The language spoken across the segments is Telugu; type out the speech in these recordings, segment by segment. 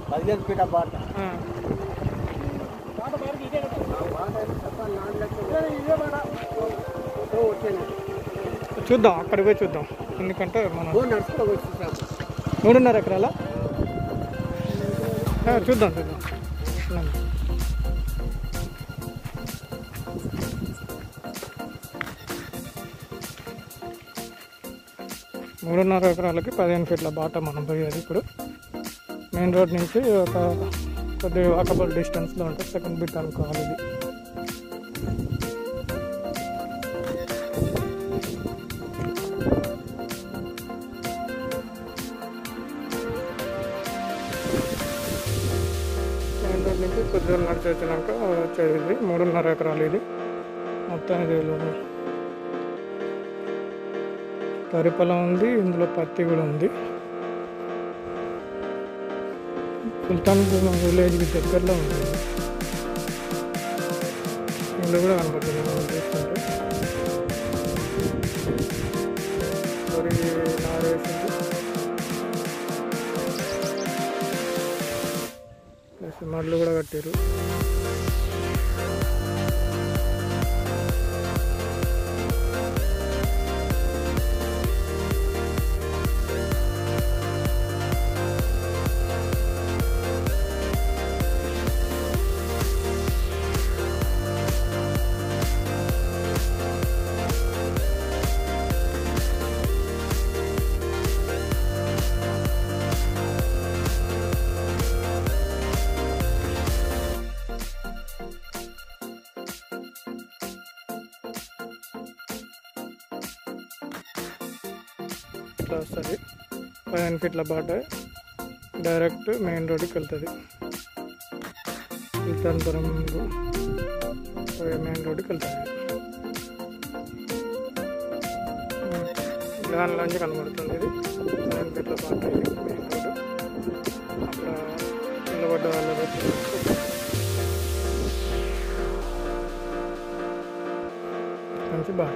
పదిహేను ఫీట్ బాట ఆ. చూద్దాం అక్కడికి పోయి చూద్దాం ఎందుకంటే మనం నడుచుకో వచ్చేసాము మూడున్నర ఎకరాల ఆ, చూద్దాం చూద్దాం రండి. మూడున్నర ఎకరాలకి పదిహేను ఫీట్ల బాట మనం పోయేది ఇప్పుడు మెయిన్ రోడ్ నుంచి ఒక కొద్దిగా వాకబుల్ డిస్టెన్స్లో ఉంటుంది సెకండ్ బిట్ అనుకోవాలి ఇది మెయిన్ రోడ్ నుంచి కొద్దిగా నడిచి వచ్చినాక వచ్చేది ఇది మూడున్నర ఎకరాలు ఇది మొత్తం ఇది వరి పొలం ఉంది ఇందులో పత్తి కూడా ఉంది సుల్తాన్ విలేజ్కి దగ్గరలో ఉంది ఇది. ఇల్లు కూడా కనపడుతుంది మనం చూస్తుంటే వరి నారేసింది ప్లస్ మడ్లు కూడా కట్టారు ఇట్లా వస్తుంది పదిహేను ఫీట్ల బాట డైరెక్ట్ మెయిన్ రోడ్కి వెళ్తుంది సుల్తాన్పురం మెయిన్ రోడ్కి వెళ్తుంది దానిలోంచి కనబడుతుంది ఇది పదిహేను ఫీట్ల బాట ఇది మెయిన్ రోడ్ అక్కడ నిలబడ్డ వాళ్ళ మంచి బాట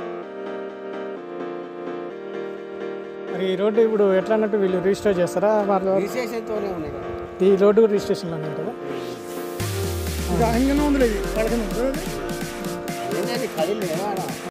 మరి ఈ రోడ్డు ఇప్పుడు ఎట్లా అన్నట్టు వీళ్ళు రిజిస్టర్ చేస్తారా వాళ్ళు విశేషంతోనే ఉన్నాయి కదా ఈ రోడ్డు కూడా రిజిస్ట్రేషన్లోనే ఉంటుందా ఏంటంటే కదిలేదు